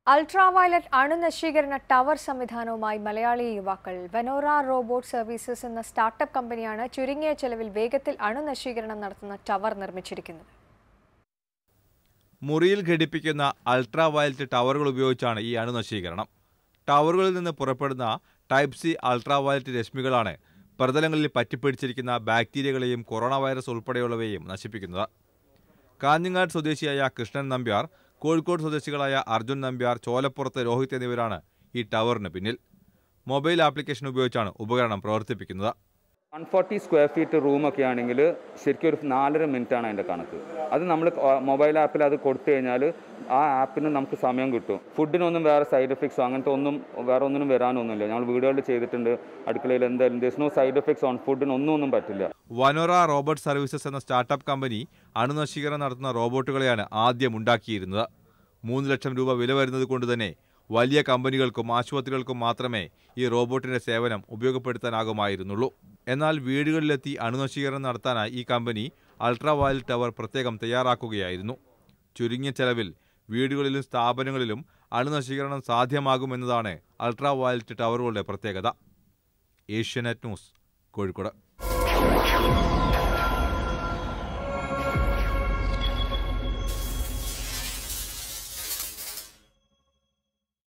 ultraviolet അണുനശീകരണ tower സംവിധാനവുമായി മലയാളി യുവാക്കൾ വെനോറ റോബോട്ട് സർവീസസ് എന്ന സ്റ്റാർട്ടപ്പ് കമ്പനിയാണ് ചുരുങ്ങിയ ചെലവിൽ വേഗത്തിൽ അണുനശീകരണം നടത്തുന്ന ടവർ നിർമ്മിച്ചിരിക്കുന്നത് മുറിയിൽ ഘടിപ്പിക്കുന്ന അൾട്രാ വയലറ്റ് ടവറുകൾ ഉപയോഗിച്ചാണ് ഈ അണുനശീകരണം ടവറുകളിൽ നിന്ന് പുറപ്പെടുന്ന ടൈപ്പ് സി അൾട്രാ വയലറ്റ് രശ്മികളാണ് പ്രതലങ്ങളിൽ പറ്റിപ്പിടിച്ചിരിക്കുന്ന ബാക്ടീരിയകളെയും കൊറോണ വൈറസ് ഉൾപ്പെടെയുള്ളവയെയും നശിപ്പിക്കുന്നത് കാഞ്ഞങ്ങാട് സ്വദേശിയായ കൃഷ്ണൻ നമ്പ്യാർ കോഴിക്കോട് സ്വദേശികളായ അർജുൻ നമ്പ്യാർ ചോലപ്പുറത്ത് രോഹിത് എന്നിവരാണ് ഈ ടവറിന് പിന്നിൽ മൊബൈൽ ആപ്ലിക്കേഷൻ ഉപയോഗിച്ചാണ് ഉപകരണം പ്രവർത്തിപ്പിക്കുന്നത് വൺ ഫോർട്ടി സ്ക്വയർ ഫീറ്റ് റൂമൊക്കെ ആണെങ്കിൽ ശരിക്കും ഒരു നാലര മിനിറ്റാണ് അതിൻ്റെ കണക്ക് അത് നമ്മൾ മൊബൈൽ ആപ്പിൽ അത് കൊടുത്തു കഴിഞ്ഞാൽ ആ ആപ്പിന് നമുക്ക് സമയം കിട്ടും ഫുഡിനൊന്നും വേറെ സൈഡ് എഫക്ട്സോ അങ്ങനത്തെ ഒന്നും വേറെ ഒന്നിനും വരാനൊന്നുമില്ല ഞങ്ങൾ വീടുകളിൽ ചെയ്തിട്ടുണ്ട് അടുക്കളയിൽ എന്തായാലും this no side effects on ഫുഡിന് ഒന്നും ഒന്നും പറ്റില്ല വനോറ റോബോട്ട് സർവീസസ് എന്ന സ്റ്റാർട്ടപ്പ് കമ്പനി അണുനശീകരണം നടത്തുന്ന റോബോട്ടുകളെയാണ് ആദ്യം ഉണ്ടാക്കിയിരുന്നത് മൂന്ന് ലക്ഷം രൂപ വില വരുന്നത് കൊണ്ട് തന്നെ വലിയ കമ്പനികൾക്കും ആശുപത്രികൾക്കും മാത്രമേ ഈ റോബോട്ടിന്റെ സേവനം ഉപയോഗപ്പെടുത്താനാകുമായിരുന്നുള്ളൂ എന്നാൽ വീടുകളിലെത്തി അണുനശീകരണം നടത്താനായി ഈ കമ്പനി അൾട്രാ വയലറ്റ് ടവർ പ്രത്യേകം തയ്യാറാക്കുകയായിരുന്നു ചുരുങ്ങിയ ചെലവിൽ വീടുകളിലും സ്ഥാപനങ്ങളിലും അണുനശീകരണം സാധ്യമാകുമെന്നതാണ് അൾട്രാ വയലറ്റ് ടവറുകളുടെ പ്രത്യേകത ഏഷ്യാനെറ്റ് ന്യൂസ് കോഴിക്കോട്